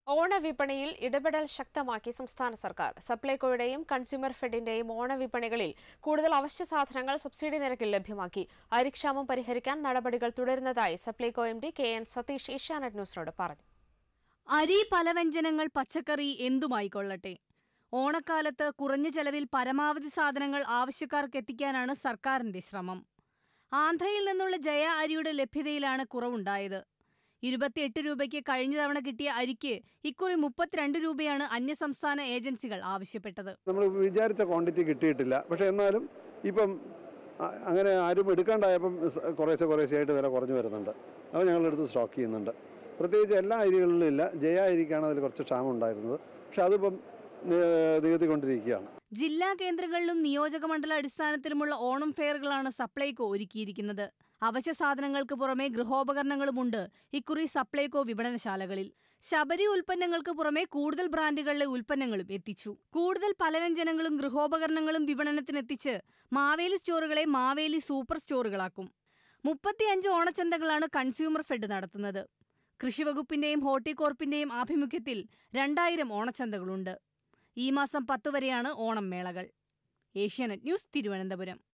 ഓണവിപണിയിൽ ഇടപെടൽ ശക്തമാക്കി സംസ്ഥാന സർക്കാർ സപ്ലൈകോയുടെയും കൺസ്യൂമർ ഫെഡിന്റെയും ഓണവിപണികളിൽ കൂടുതൽ അവശ്യ സാധനങ്ങൾ സബ്സിഡി നിരക്കിൽ ലഭ്യമാക്കി അരിക്ഷാമം പരിഹരിക്കാൻ നടപടികൾ തുടരുന്നതായി Supplyco M D K N Satheesh Asianet ന്യൂസിനോട് പറഞ്ഞു അരി പലവ്യഞ്ജനങ്ങൾ പച്ചക്കറി എന്തുമായിക്കൊള്ളട്ടെ ഓണക്കാലത്ത് കുറഞ്ഞ ചെലവിൽ പരമാവധി സാധനങ്ങൾ ആവശ്യക്കാർക്ക് എത്തിക്കാനാണ് സർക്കാരിന്റെ ശ്രമം ആന്ധ്രയിൽ നിന്നുള്ള ജയ അരിയുടെ ലഭ്യതയിലാണ് കുറവുണ്ടായത് ഇരുപത്തിയെട്ട് രൂപയ്ക്ക് കഴിഞ്ഞ തവണ കിട്ടിയ അരിക്ക് ഇക്കുറി മുപ്പത്തിരണ്ട് രൂപയാണ് അന്യസംസ്ഥാന ഏജൻസികൾ ആവശ്യപ്പെട്ടത് നമ്മൾ വിചാരിച്ച ക്വാണ്ടിറ്റി കിട്ടിയിട്ടില്ല പക്ഷേ എന്നാലും ഇപ്പം അ- അങ്ങനെ ആരും എടുക്കാണ്ടായപ്പം സ- കുറേശ്ശെ കുറേശ്ശെയായിട്ട് വില കുറഞ്ഞു വരുന്നുണ്ട് അപ്പോൾ ഞങ്ങളെടുത്ത് സ്റ്റോക്ക് ചെയ്യുന്നുണ്ട് പ്രത്യേകിച്ച് എല്ലാ അരികളിലും ഇല്ല ജയ അരിക്കാണ് അതിൽ കുറച്ച് ക്ഷാമം ഉണ്ടായിരുന്നത് പക്ഷെ അതിപ്പം നി- നികത്തിക്കൊണ്ടിരിക്കുകയാണ് ജില്ലാ കേന്ദ്രങ്ങളിലും നിയോജകമണ്ഡല അടിസ്ഥാനത്തിലുമുള്ള ഓണം ഫെയറുകളാണ് സപ്ലൈകോ ഒരുക്കിയിരിക്കുന്നത് അവശ്യ സാധനങ്ങൾക്ക് പുറമെ ഗൃഹോപകരണങ്ങളുമുണ്ട് ഇക്കുറി സപ്ലൈകോ വിപണനശാലകളിൽ ശബരി ഉൽപ്പന്നങ്ങൾക്ക് പുറമെ കൂടുതൽ ബ്രാൻഡുകളിലെ ഉൽപ്പന്നങ്ങളും എത്തിച്ചു കൂടുതൽ പലവ്യഞ്ജനങ്ങളും ഗൃഹോപകരണങ്ങളും വിപണനത്തിനെത്തിച്ച് മാവേലി സ്റ്റോറുകളെ മാവേലി സൂപ്പർ സ്റ്റോറുകളാക്കും മുപ്പത്തിയഞ്ച് ഓണച്ചന്തകളാണ് കൺസ്യൂമർ ഫെഡ് നടത്തുന്നത് കൃഷിവകുപ്പിന്റെയും ഹോർട്ടികോർപ്പിന്റെയും ആഭിമുഖ്യത്തിൽ രണ്ടായിരം ഓണച്ചന്തകളുണ്ട് ഈ മാസം പത്ത് വരെയാണ് ഓണം മേളകൾ ഏഷ്യാനെറ്റ് ന്യൂസ് തിരുവനന്തപുരം